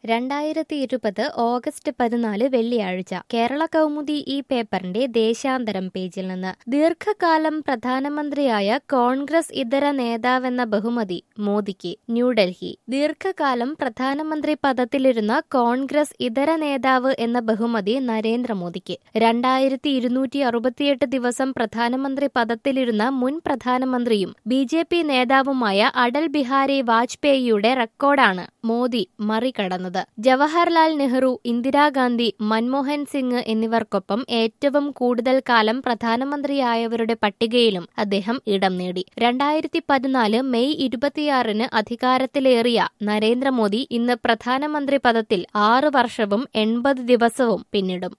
രണ്ടായിരത്തി ഇരുപത് ഓഗസ്റ്റ് പതിനാല് വെള്ളിയാഴ്ച കേരള കൗമുദി ഈ പേപ്പറിന്റെ ദേശാന്തരം പേജിൽ നിന്ന് ദീർഘകാലം പ്രധാനമന്ത്രിയായ കോൺഗ്രസ് ഇതര നേതാവെന്ന ബഹുമതി മോദിക്ക് ന്യൂഡൽഹി ദീർഘകാലം പ്രധാനമന്ത്രി പദത്തിലിരുന്ന കോൺഗ്രസ് ഇതര നേതാവ് എന്ന ബഹുമതി നരേന്ദ്രമോദിക്ക് രണ്ടായിരത്തി ഇരുന്നൂറ്റി അറുപത്തിയെട്ട് ദിവസം പ്രധാനമന്ത്രി പദത്തിലിരുന്ന മുൻ പ്രധാനമന്ത്രിയും ബി ജെ പി നേതാവുമായ അടൽ ബിഹാരി വാജ്പേയിയുടെ റെക്കോർഡാണ് മോദി മറികടന്നത് ജവഹർലാൽ നെഹ്റു ഇന്ദിരാഗാന്ധി മൻമോഹൻ സിംഗ് എന്നിവർക്കൊപ്പം ഏറ്റവും കൂടുതൽ കാലം പ്രധാനമന്ത്രിയായവരുടെ പട്ടികയിലും അദ്ദേഹം ഇടം നേടി രണ്ടായിരത്തി പതിനാല് മെയ് ഇരുപത്തിയാറിന് അധികാരത്തിലേറിയ നരേന്ദ്രമോദി ഇന്ന് പ്രധാനമന്ത്രി പദത്തിൽ ആറ് വർഷവും എൺപത് ദിവസവും പിന്നിടും